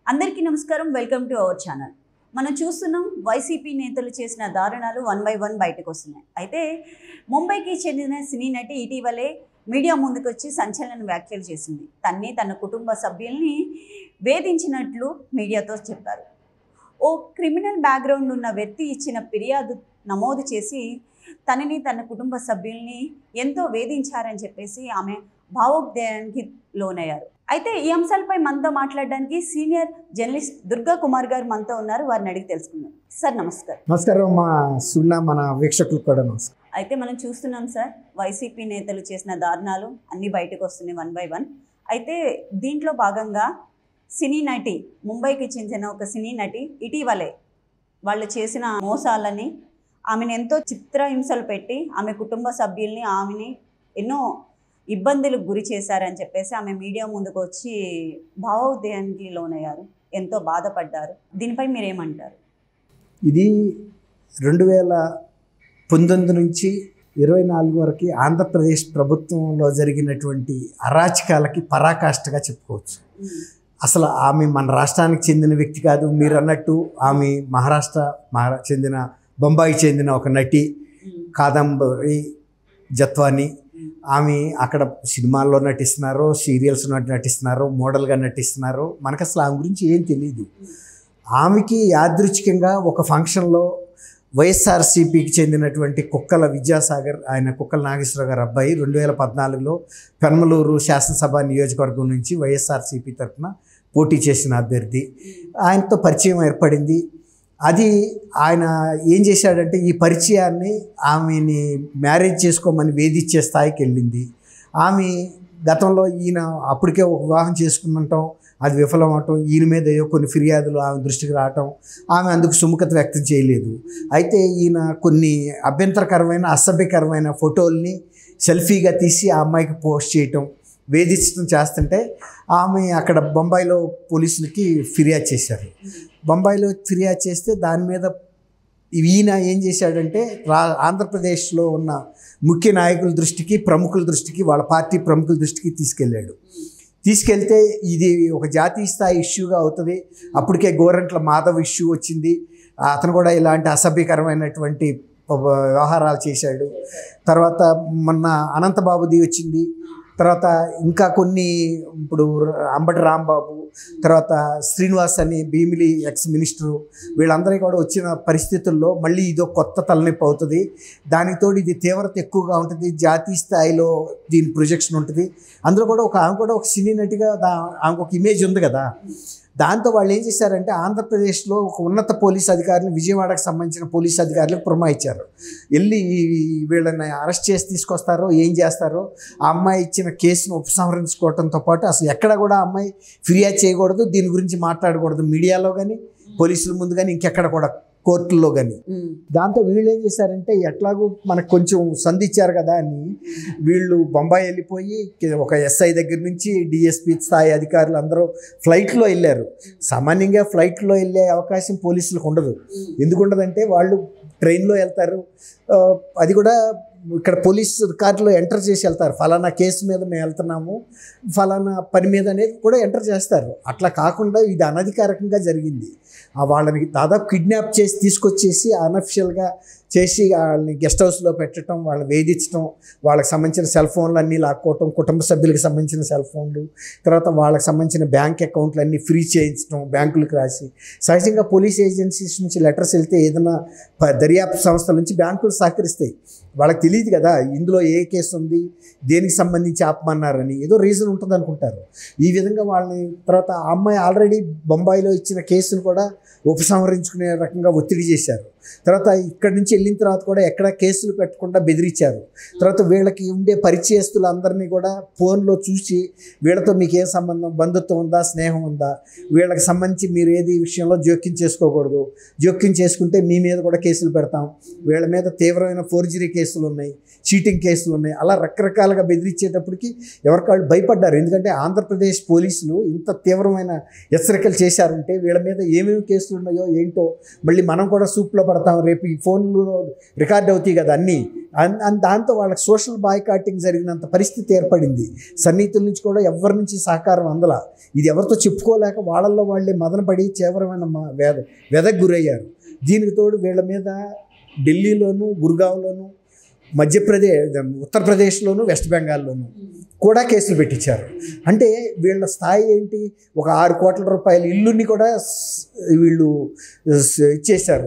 అందరికీ నమస్కారం welcome to our channel మనం చూస్తున్నాం వైసీపీ నేతలు చేసిన దారుణాలు వన్ బై వన్ బయటకు వస్తున్నాయి అయితే ముంబైకి చెందిన సినీ నటి ఇటీవలే మీడియా ముందుకొచ్చి సంచలన వ్యాఖ్యలు చేసింది తన్ని తన కుటుంబ సభ్యుల్ని వేధించినట్లు మీడియాతో చెప్పారు ఓ క్రిమినల్ బ్యాక్గ్రౌండ్ ఉన్న వ్యక్తి ఇచ్చిన ఫిర్యాదు నమోదు చేసి తనని తన కుటుంబ సభ్యుల్ని ఎంతో వేధించారని చెప్పేసి ఆమె భావోద్వేగానికి లోనయ్యారు అయితే ఈ అంశాలపై మనతో మాట్లాడడానికి సీనియర్ జర్నలిస్ట్ దుర్గా కుమార్ గారు మనతో ఉన్నారు వారిని అడిగి తెలుసుకుందాం సార్ నమస్కారం నమస్కారం మా సున్నా మన వీక్షకులకు కూడా నమస్కారం అయితే మనం చూస్తున్నాం సార్ వైసీపీ నేతలు చేసిన దారుణాలు అన్నీ బయటకు వస్తున్నాయి వన్ బై వన్ అయితే దీంట్లో భాగంగా సినీ నటి ముంబైకి చెందిన ఒక సినీ నటి ఇటీవలే వాళ్ళు చేసిన మోసాలని ఆమెను ఎంతో చిత్రహింసలు పెట్టి ఆమె కుటుంబ సభ్యుల్ని ఆమెని ఎన్నో ఇబ్బందులకు గురి చేశారని చెప్పేసి ఆమె మీడియా ముందుకు వచ్చి భావోద్వేగానికి లోనయ్యారు ఎంతో బాధపడ్డారు దీనిపై మీరేమంటారు ఇది రెండు వేల పంతొమ్మిది నుంచి ఇరవై నాలుగు వరకు ఆంధ్రప్రదేశ్ ప్రభుత్వంలో జరిగినటువంటి అరాచకాలకి పరాకాష్ఠగా చెప్పుకోవచ్చు అసలు ఆమె మన రాష్ట్రానికి చెందిన వ్యక్తి కాదు మీరు అన్నట్టు ఆమె మహారాష్ట్ర మహారా చెందిన బొంబాయికి చెందిన ఒక నటి కాదంబరి జత్వాని ఆమె అక్కడ సినిమాల్లో నటిస్తున్నారు సీరియల్స్లో నటిస్తున్నారు మోడల్గా నటిస్తున్నారు మనకు అసలు ఆమె గురించి ఏం తెలియదు ఆమెకి యాదృచ్ఛికంగా ఒక ఫంక్షన్లో వైఎస్ఆర్సీపీకి చెందినటువంటి కుక్కల విద్యాసాగర్ ఆయన కుక్కల నాగేశ్వర గారు అబ్బాయి రెండు వేల పద్నాలుగులో పెనమలూరు శాసనసభ నియోజకవర్గం నుంచి వైఎస్ఆర్సీపీ తరఫున పోటీ చేసిన అభ్యర్థి ఆయనతో పరిచయం ఏర్పడింది అది ఆయన ఏం చేశాడంటే ఈ పరిచయాన్ని ఆమెని మ్యారేజ్ చేసుకోమని వేధించే స్థాయికి వెళ్ళింది ఆమె గతంలో ఈయన అప్పటికే ఒక వివాహం చేసుకున్నటం అది విఫలం అవటం ఈయన మీద ఏవో కొన్ని ఫిర్యాదులు ఆమె దృష్టికి రావటం ఆమె అందుకు సుముఖత వ్యక్తం చేయలేదు అయితే ఈయన కొన్ని అభ్యంతరకరమైన అసభ్యకరమైన ఫోటోల్ని సెల్ఫీగా తీసి ఆ అమ్మాయికి పోస్ట్ చేయటం వేధించడం చేస్తుంటే ఆమె అక్కడ బొంబాయిలో పోలీసులకి ఫిర్యాదు చేశారు బొంబాయిలో ఫిర్యాదు చేస్తే దాని మీద ఈయన ఏం చేశాడంటే రా ఆంధ్రప్రదేశ్లో ఉన్న ముఖ్య నాయకుల దృష్టికి ప్రముఖుల దృష్టికి వాళ్ళ పార్టీ ప్రముఖుల దృష్టికి తీసుకెళ్ళాడు తీసుకెళ్తే ఇది ఒక జాతీయ స్థాయి ఇష్యూగా అవుతుంది అప్పటికే గోరంట్ల మాధవ్ ఇష్యూ వచ్చింది అతను కూడా ఇలాంటి అసభ్యకరమైనటువంటి వ్యవహారాలు చేశాడు తర్వాత మొన్న అనంతబాబుది వచ్చింది తర్వాత ఇంకా కొన్ని ఇప్పుడు అంబటి రాంబాబు తర్వాత శ్రీనివాస్ అని భీమిలి ఎక్స్ మినిస్టరు వీళ్ళందరికీ కూడా వచ్చిన పరిస్థితుల్లో మళ్ళీ ఇదో కొత్త తలనొప్పి అవుతుంది దానితో ఇది తీవ్రత ఎక్కువగా ఉంటుంది జాతీయ స్థాయిలో దీని ప్రొజెక్షన్ ఉంటుంది అందులో కూడా ఒక ఆమె కూడా ఒక సినీ నటిగా దా ఆమెకు ఒక ఇమేజ్ ఉంది కదా దాంతో వాళ్ళు ఏం చేశారంటే ఆంధ్రప్రదేశ్లో ఒక ఉన్నత పోలీస్ అధికారిని విజయవాడకు సంబంధించిన పోలీస్ అధికారులకు పురమాయించారు వెళ్ళి వీళ్ళని అరెస్ట్ చేసి తీసుకొస్తారో ఏం చేస్తారో ఆ అమ్మాయి ఇచ్చిన కేసును ఉపసంహరించుకోవడంతో పాటు అసలు ఎక్కడ కూడా ఆ అమ్మాయి ఫిర్యాదు చేయకూడదు దీని గురించి మాట్లాడకూడదు మీడియాలో కానీ పోలీసుల ముందు కానీ ఇంకెక్కడ కూడా కోర్టుల్లో కానీ దాంతో వీళ్ళు ఏం చేశారంటే ఎట్లాగూ మనకు కొంచెం సంధించారు కదా అని వీళ్ళు బొంబాయి వెళ్ళిపోయి ఒక ఎస్ఐ దగ్గర నుంచి డిఎస్పి స్థాయి అధికారులు అందరూ ఫ్లైట్లో వెళ్ళారు సామాన్యంగా ఫ్లైట్లో వెళ్ళే అవకాశం పోలీసులకు ఉండదు ఎందుకు ఉండదంటే వాళ్ళు ట్రైన్లో వెళ్తారు అది కూడా ఇక్కడ పోలీస్ రికార్డులో ఎంటర్ చేసి వెళ్తారు ఫలానా కేసు మీద మేము వెళ్తున్నాము ఫలానా పని మీద అనేది కూడా ఎంటర్ చేస్తారు అట్లా కాకుండా ఇది అనధికారికంగా జరిగింది వాళ్ళని దాదాపు కిడ్నాప్ చేసి తీసుకొచ్చేసి అనఫిషియల్గా చేసి వాళ్ళని గెస్ట్ హౌస్లో పెట్టడం వాళ్ళని వేధించడం వాళ్ళకి సంబంధించిన సెల్ ఫోన్లు అన్నీ లాక్కోవటం కుటుంబ సభ్యులకు సంబంధించిన సెల్ ఫోన్లు తర్వాత వాళ్ళకి సంబంధించిన బ్యాంక్ అకౌంట్లు అన్నీ ఫ్రీ చేయించడం బ్యాంకులకు రాసి సహజంగా పోలీస్ ఏజెన్సీస్ నుంచి లెటర్స్ వెళ్తే ఏదైనా దర్యాప్తు సంస్థల నుంచి బ్యాంకులు సహకరిస్తాయి వాళ్ళకి తెలియదు కదా ఇందులో ఏ కేసు ఉంది దేనికి సంబంధించి ఆపమన్నారని ఏదో రీజన్ ఉంటుంది అనుకుంటారు ఈ విధంగా వాళ్ళని తర్వాత ఆ అమ్మాయి ఆల్రెడీ బొంబాయిలో ఇచ్చిన కేసును కూడా ఉపసంహరించుకునే రకంగా ఒత్తిడి చేశారు తర్వాత ఇక్కడి నుంచి వెళ్ళిన తర్వాత కూడా ఎక్కడ కేసులు పెట్టకుండా బెదిరించారు తర్వాత వీళ్ళకి ఉండే పరిచయస్తులు అందరినీ కూడా ఫోన్లో చూసి వీళ్ళతో మీకు ఏం సంబంధం బంధుత్వం ఉందా స్నేహం ఉందా వీళ్ళకి సంబంధించి మీరు ఏది విషయంలో జోక్యం చేసుకోకూడదు జోక్యం చేసుకుంటే మీ మీద కూడా కేసులు పెడతాం వీళ్ళ మీద తీవ్రమైన ఫోర్జరీ కేసులు ఉన్నాయి చీటింగ్ కేసులు ఉన్నాయి అలా రకరకాలుగా బెదిరించేటప్పటికి ఎవరికాళ్ళు భయపడ్డారు ఎందుకంటే ఆంధ్రప్రదేశ్ పోలీసులు ఇంత తీవ్రమైన హెచ్చరికలు చేశారంటే వీళ్ళ మీద ఏమేమి కేసులు ఉన్నాయో ఏంటో మళ్ళీ మనం కూడా సూప్లో పడతాం రేపు ఈ ఫోన్లో రికార్డ్ అవుతాయి కదా అన్నీ అన్- అన్- దాంతో వాళ్ళకి సోషల్ బాయ్కాటింగ్ జరిగినంత పరిస్థితి ఏర్పడింది సన్నిహితుల నుంచి కూడా ఎవరి నుంచి సహకారం అందల ఇది ఎవరితో చెప్పుకోలేక వాళ్ళల్లో వాళ్ళే మదనపడి తీవ్రమైన మా వేద వెదకు గురయ్యారు దీనికి తోడు వీళ్ళ మీద ఢిల్లీలోను గుర్గావ్లోను మధ్యప్రదేశ్ ఉత్తరప్రదేశ్లోను వెస్ట్ బెంగాల్లోను కూడా కేసులు పెట్టించారు అంటే వీళ్ళ స్థాయి ఏంటి ఒక ఆరు కోట్ల రూపాయల ఇల్లుని కూడా స్- వీళ్ళు స్- ఇచ్చేశారు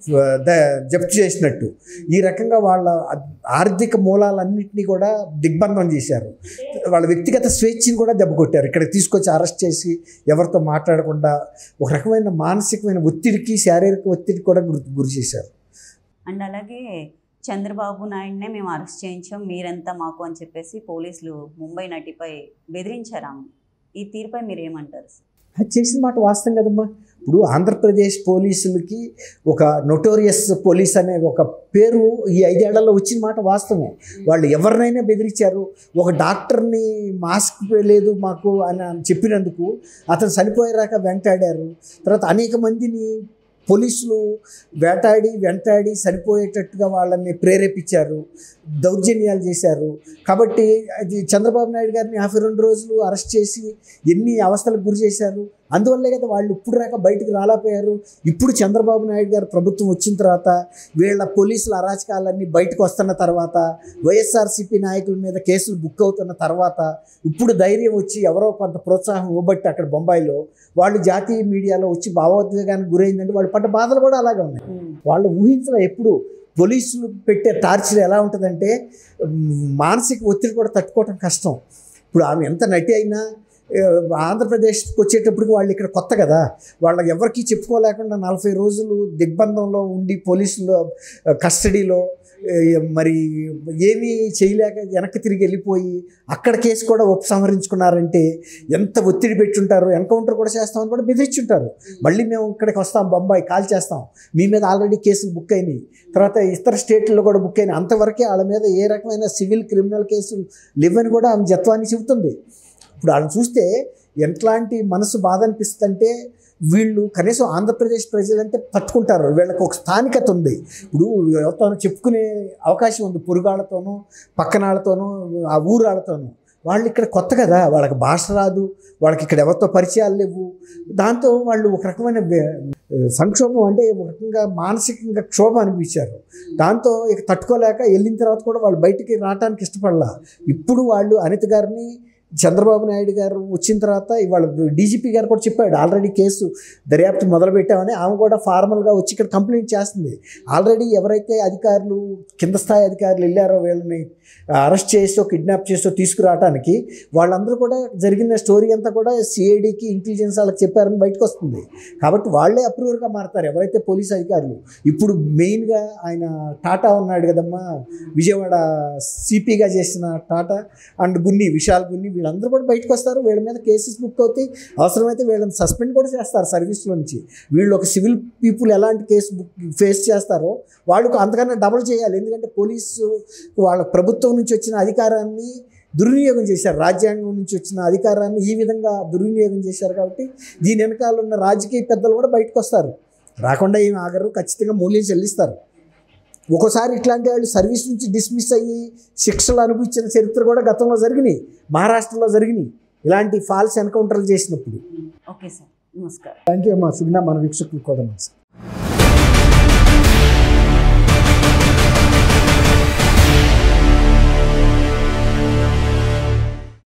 ద- జప్తు చేసినట్టు ఈ రకంగా వాళ్ళ ఆర్థిక మూలాలన్నింటినీ కూడా దిగ్బంధం చేశారు వాళ్ళ వ్యక్తిగత స్వేచ్ఛని కూడా దెబ్బకొట్టారు ఇక్కడ తీసుకొచ్చి అరెస్ట్ చేసి ఎవరితో మాట్లాడకుండా ఒక రకమైన మానసికమైన ఒత్తిడికి శారీరక ఒత్తిడికి కూడా గురి గురి చేశారు అండ్ అలాగే చంద్రబాబు నాయుడునే మేము అరెస్ట్ చేయించాం మీరంతా మాకు అని చెప్పేసి పోలీసులు ముంబై నటిపై బెదిరించారు ఆమె ఈ తీరుపై మీరు ఏమంటారు సార్ అది చేసిన మాట వాస్తవం కదమ్మా ఇప్పుడు ఆంధ్రప్రదేశ్ పోలీసులకి ఒక నొటోరియస్ పోలీస్ అనే ఒక పేరు ఈ ఐదేళ్లలో వచ్చిన మాట వాస్తవం వాళ్ళు ఎవరినైనా బెదిరించారు ఒక డాక్టర్ని మాస్క్ లేదు మాకు అని చెప్పినందుకు అతను చనిపోయేరాక వెంటాడారు తర్వాత అనేక మందిని పోలీసులు వేటాడి వెంటాడి చనిపోయేటట్టుగా వాళ్ళని ప్రేరేపించారు దౌర్జన్యాలు చేశారు కాబట్టి అది చంద్రబాబు నాయుడు గారిని యాభై రెండు రోజులు అరెస్ట్ చేసి ఎన్ని అవస్థలకు గురి చేశారు అందువల్లే కదా వాళ్ళు ఇప్పుడు రాక బయటకు రాలేకపోయారు ఇప్పుడు చంద్రబాబు నాయుడు గారు ప్రభుత్వం వచ్చిన తర్వాత వీళ్ళ పోలీసుల అరాచకాలన్నీ బయటకు వస్తున్న తర్వాత వైఎస్ఆర్సీపీ నాయకుల మీద కేసులు బుక్ అవుతున్న తర్వాత ఇప్పుడు ధైర్యం వచ్చి ఎవరో కొంత ప్రోత్సాహం ఇవ్వబట్టి అక్కడ బొంబాయిలో వాళ్ళు జాతీయ మీడియాలో వచ్చి భావోద్వేగానికి గురైందంటే వాళ్ళు పడ్డ బాధలు కూడా అలాగే ఉన్నాయి వాళ్ళు ఊహించలే ఎప్పుడు పోలీసులు పెట్టే టార్చర్ ఎలా ఉంటుందంటే మ్, మానసిక ఒత్తిడి కూడా తట్టుకోవటం కష్టం ఇప్పుడు ఆమె ఎంత నటి అయినా ఆ, ఆంధ్రప్రదేశ్కి వచ్చేటప్పటికి వాళ్ళు ఇక్కడ కొత్త కదా వాళ్ళకి ఎవరికి చెప్పుకోలేకుండా నలభై రోజులు దిగ్బంధంలో ఉండి పోలీసుల ఆ, కస్టడీలో ఏ, మరి ఏమీ చేయలేక వెనక్కి తిరిగి వెళ్ళిపోయి అక్కడ కేసు కూడా ఉపసంహరించుకున్నారంటే ఎంత ఒత్తిడి పెట్టుంటారు ఎన్కౌంటర్ కూడా చేస్తామని కూడా బెదిరించుంటారు మళ్ళీ మేము ఇక్కడికి వస్తాం బొంబాయి కాల్ చేస్తాం మీ మీద ఆల్రెడీ కేసులు బుక్ అయినాయి తర్వాత ఇతర స్టేట్లలో కూడా బుక్ అయినాయి అంతవరకే వాళ్ళ మీద ఏ రకమైన సివిల్ క్రిమినల్ కేసులు లేవని కూడా ఆమె జత్వాన్ని చెబుతుంది ఇప్పుడు వాళ్ళని చూస్తే ఎట్లాంటి మనసు బాధ అనిపిస్తుందంటే వీళ్ళు కనీసం ఆంధ్రప్రదేశ్ ప్రజలంటే పట్టుకుంటారు వీళ్ళకి ఒక స్థానికత ఉంది ఇప్పుడు ఎవరితోనో చెప్పుకునే అవకాశం ఉంది పొరుగాళ్ళతోనూ పక్కనాళ్ళతోనూ ఆ ఊరాళ్ళతోనూ వాళ్ళు ఇక్కడ కొత్త కదా వాళ్ళకి భాష రాదు వాళ్ళకి ఇక్కడ ఎవరితో పరిచయాలు లేవు దాంతో వాళ్ళు ఒక రకమైన వే- సంక్షోభం అంటే ఒక రకంగా మానసికంగా క్షోభ అనిపించారు దాంతో ఇక తట్టుకోలేక వెళ్ళిన తర్వాత కూడా వాళ్ళు బయటికి రావడానికి ఇష్టపడలా ఇప్పుడు వాళ్ళు అనిత గారిని చంద్రబాబు నాయుడు గారు వచ్చిన తర్వాత ఇవాళ డీజీపీ గారు కూడా చెప్పాడు ఆల్రెడీ కేసు దర్యాప్తు మొదలుపెట్టామని ఆమె కూడా ఫార్మల్గా వచ్చి ఇక్కడ కంప్లైంట్ చేస్తుంది ఆల్రెడీ ఎవరైతే అధికారులు కింద స్థాయి అధికారులు వెళ్ళారో వీళ్ళని అరెస్ట్ చేసో కిడ్నాప్ చేసో తీసుకురావడానికి వాళ్ళందరూ కూడా జరిగిన స్టోరీ అంతా కూడా సిఐడికి ఇంటెలిజెన్స్ వాళ్ళకి చెప్పారని బయటకు వస్తుంది కాబట్టి వాళ్ళే అప్రూవర్గా మారతారు ఎవరైతే పోలీస్ అధికారులు ఇప్పుడు మెయిన్గా ఆయన టాటా ఉన్నాడు కదమ్మా విజయవాడ సిపిగా చేసిన టాటా అండ్ గున్ని విశాల్ గున్ని వీళ్ళందరూ కూడా బయటకు వస్తారు వీళ్ళ మీద కేసెస్ బుక్ అవుతాయి అవసరమైతే వీళ్ళని సస్పెండ్ కూడా చేస్తారు సర్వీస్లో నుంచి వీళ్ళు ఒక సివిల్ పీపుల్ ఎలాంటి కేసు బుక్ ఫేస్ చేస్తారో వాళ్ళకు అంతకన్నా డబుల్ చేయాలి ఎందుకంటే పోలీసు వాళ్ళ ప్రభుత్వం నుంచి వచ్చిన అధికారాన్ని దుర్వినియోగం చేశారు రాజ్యాంగం నుంచి వచ్చిన అధికారాన్ని ఈ విధంగా దుర్వినియోగం చేశారు కాబట్టి దీని వెనకాల ఉన్న రాజకీయ పెద్దలు కూడా బయటకు వస్తారు రాకుండా ఏమి ఆగరు ఖచ్చితంగా మూల్యం చెల్లిస్తారు ఒక్కోసారి ఇట్లాంటి వాళ్ళు సర్వీస్ నుంచి డిస్మిస్ అయ్యి శిక్షలు అనుభవించిన చరిత్ర కూడా గతంలో జరిగినాయి మహారాష్ట్రలో జరిగినాయి ఇలాంటి ఫాల్స్ ఎన్కౌంటర్లు చేసినప్పుడు ఓకే సార్ నమస్కారం థ్యాంక్ యూ అమ్మా సుగ్నా మన వీక్షకులు కూడా నమస్కారం